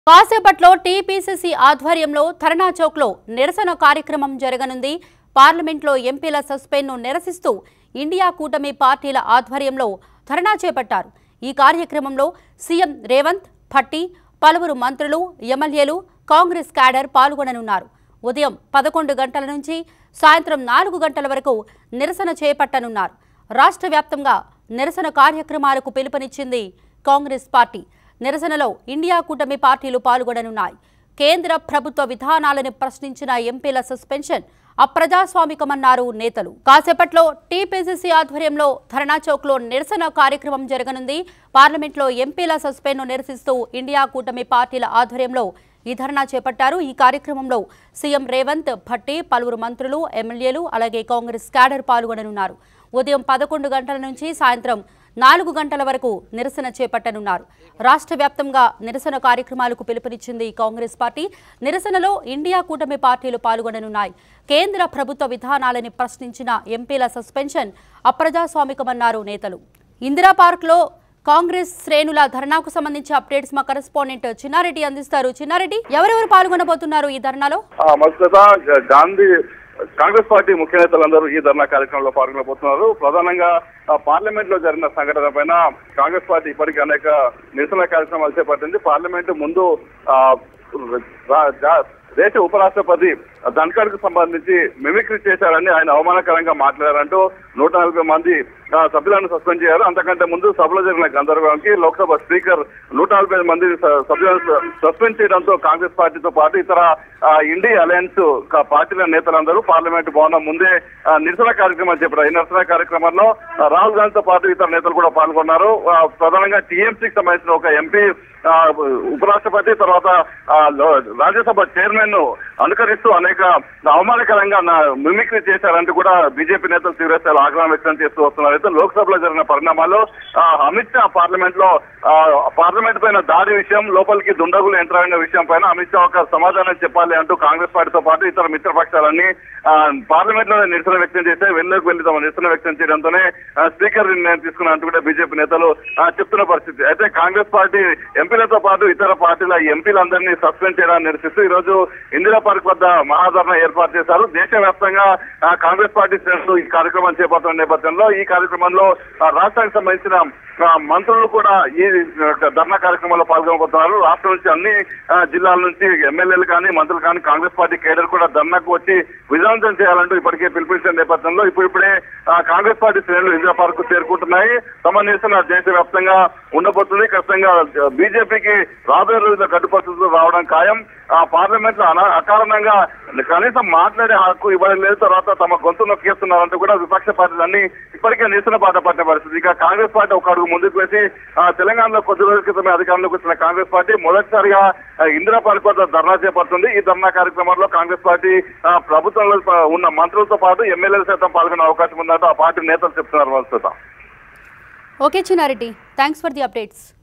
కాసేపట్లో టీపీసీసీ ఆధ్వర్యంలో ధర్నా చౌక్లో నిరసన కార్యక్రమం జరగనుంది పార్లమెంట్లో ఎంపీల సస్పెండ్ను నిరసిస్తూ ఇండియా కూటమి పార్టీల ఆధ్వర్యంలో ధర్నా చేపట్టారు ఈ కార్యక్రమంలో సీఎం రేవంత్ భట్టి పలువురు మంత్రులు ఎమ్మెల్యేలు కాంగ్రెస్ క్యాడర్ పాల్గొననున్నారు ఉదయం పదకొండు గంటల నుంచి సాయంత్రం నాలుగు గంటల వరకు నిరసన చేపట్టనున్నారు రాష్ట్ర వ్యాప్తంగా నిరసన కార్యక్రమాలకు పిలుపునిచ్చింది కాంగ్రెస్ పార్టీ నిరసనలో ఇండియా కూటమి పార్టీలు పాల్గొననున్నాయి కేంద్ర ప్రభుత్వ విధానాలను ప్రశ్నించిన ఎంపీల సస్పెన్షన్ అప్రజాస్వామికమన్నారు నేతలు కాసేపట్లో టీపీసీసీ ఆధ్వర్యంలో ధర్నా చౌక్లో నిరసన కార్యక్రమం జరగనుంది పార్లమెంట్లో ఎంపీల సస్పెండ్ను నిరసిస్తూ ఇండియా కూటమి పార్టీల ఆధ్వర్యంలో ఈ ధర్నా చేపట్టారు ఈ కార్యక్రమంలో సీఎం రేవంత్ భట్టి పలువురు మంత్రులు ఎమ్మెల్యేలు అలాగే కాంగ్రెస్ క్యాడర్ పాల్గొననున్నారు ఉదయం పదకొండు గంటల నుంచి సాయంత్రం నాలుగు గంటల వరకు నిరసన చేపట్టనున్నారు రాష్ట్ర వ్యాప్తంగా నిరసన కార్యక్రమాలకు పిలుపునిచ్చింది కాంగ్రెస్ పార్టీ నిరసనలో ఇండియా కూటమి పార్టీలు పాల్గొననున్నాయి కేంద్ర ప్రభుత్వ విధానాలని ప్రశ్నించిన ఎంపీల సస్పెన్షన్ అప్రజాస్వామికమన్నారు నేతలు ఇందిరా పార్క్లో కాంగ్రెస్ శ్రేణుల ధర్నాకు సంబంధించి అప్డేట్స్ మా కరెస్పాండెంట్ చిన్నారెడ్డి అందిస్తారు చిన్నారెడ్డి ఎవరెవరు పాల్గొనబోతున్నారు ఈ ధర్నాలో ఆ, మొదట గ- గాంధీ కాంగ్రెస్ పార్టీ ముఖ్య నేతలందరూ ఈ ధర్నా కార్యక్రమంలో పాల్గొనబోతున్నారు ప్రధానంగా ఆ, పార్లమెంట్ లో జరిగిన సంఘటన పైన కాంగ్రెస్ పార్టీ ఇప్పటికీ అనేక నిరసన కార్యక్రమాలు చేపట్టింది పార్లమెంట్ ముందు ఆ, రా- జా- దేశ ఉపరాష్ట్రపతి ధన్కడ్ కు సంబంధించి మిమిక్రీ చేశారని ఆయన అవమానకరంగా మాట్లాడారంటూ నూట నలభై మంది ఆ, సభ్యులను సస్పెండ్ చేశారు అంతకంటే ముందు సభలో జరిగిన గందరగోళానికి లోక్సభ స్పీకర్ నూట నలభై మంది స- సభ్యులను సస్పెండ్ చేయడంతో కాంగ్రెస్ పార్టీతో పాటు ఇతర ఆ, ఇండి అలయన్స్ క- పార్టీల నేతలందరూ పార్లమెంట్ భవనం ముందే ఆ, నిరసన కార్యక్రమాలు చేపట్టారు ఈ నిరసన కార్యక్రమంలో ఆ, రాహుల్ గాంధీతో పాటు ఇతర నేతలు కూడా పాల్గొన్నారు ఆ, ప్రధానంగా టీఎంసీకి సంబంధించిన ఒక ఎంపీ ఆ, ఉపరాష్ట్రపతి తర్వాత ఆ, లో- రాజ్యసభ చైర్మన్ ను అనుకరిస్తూ అనేక అవమానకరంగా నా- మిమిక్రీ చేశారంటూ కూడా బీజేపీ నేతలు తీవ్రస్థాయిలో ఆగ్రహం వ్యక్తం చేస్తూ వస్తున్నారు అయితే లోక్సభలో జరిగిన పరిణామాల్లో ఆ, అమిత్ షా పార్లమెంట్ లో ఆ, పార్లమెంట్ పైన దాడి విషయం లోపలికి దుండగులు యంత్రాంగ విషయం పైన అమిత్ షా ఒక సమాధానం చెప్పాలి అంటూ కాంగ్రెస్ పార్టీతో పాటు ఇతర మిత్రపక్షాలన్నీ ఆ, పార్లమెంట్ లో నిరసన వ్యక్తం చేస్తే వెన్నుకు వెళ్లి తమ నిరసన వ్యక్తం చేయడంతోనే ఆ, స్పీకర్ నిర్ణయం తీసుకున్నట్టు కూడా బీజేపీ నేతలు ఆ, చెప్తున్న పరిస్థితి అయితే కాంగ్రెస్ పార్టీ ఎంపీలతో పాటు ఇతర పార్టీల ఎంపీలందరినీ సస్పెండ్ చేయడాన్ని నిరసిస్తూ ఈ రోజు ఇందిరా పార్క్ వద్ద మహాధరణ ఏర్పాటు చేశారు దేశవ్యాప్తంగా ఆ, కాంగ్రెస్ పార్టీ శ్రేణులు ఈ కార్యక్రమం చేపడుతున్న నేపథ్యంలో ఈ కార్యక్రమంలో ఆ, రాష్ట్రానికి సంబంధించిన ఆ, మంత్రులు కూడా ఈ ఆ, ధర్నా కార్యక్రమంలో పాల్గొనబోతున్నారు రాష్ట్రం నుంచి అన్ని ఆ, జిల్లాల నుంచి ఎమ్మెల్యేలు కానీ మంత్రులు కానీ కాంగ్రెస్ పార్టీ కేడర్ కూడా ధర్నాకు వచ్చి విజయవంతం చేయాలంటూ ఇప్పటికే పిలుపునిచ్చిన నేపథ్యంలో ఇప్పుడు ఇప్పుడే ఆ, కాంగ్రెస్ పార్టీ శ్రేణులు ఇందిరా పార్క్ కు చేరుకుంటున్నాయి తమ నిరసన దేశవ్యాప్తంగా ఉండబోతుంది ఖచ్చితంగా బీజేపీకి రాబోయే రోజుల్లో గడ్డు పరిస్థితులు రావడం ఖాయం ఆ పార్లమెంట్ లో అన- అకారణంగా కనీసం మాట్లాడే హక్కు ఇవ్వడం లేదు తర్వాత తమ గొంతు నొక్కేస్తున్నారంటూ కూడా విపక్ష పార్టీలన్నీ ఇప్పటికే నిరసన బాట పట్టిన పరిస్థితి ఇక కాంగ్రెస్ పార్టీ ఒక అడుగు ముందుకు వేసి ఆ, తెలంగాణలో కొద్ది రోజుల క్రితమే అధికారంలోకి వచ్చిన కాంగ్రెస్ పార్టీ మొదటిసారిగా ఆ, ఇందిరా పార్క్ వద్ద ధర్నా చేపడుతుంది ఈ ధర్నా కార్యక్రమంలో కాంగ్రెస్ పార్టీ ఆ, ప్రభుత్వంలో ప- ఉన్న మంత్రులతో పాటు ఎమ్మెల్యేలు సైతం పాల్గొనే అవకాశం ఉందంటూ ఆ పార్టీ నేతలు చెప్తున్నారు వస్తుత okay Chinnareddy thanks for the updates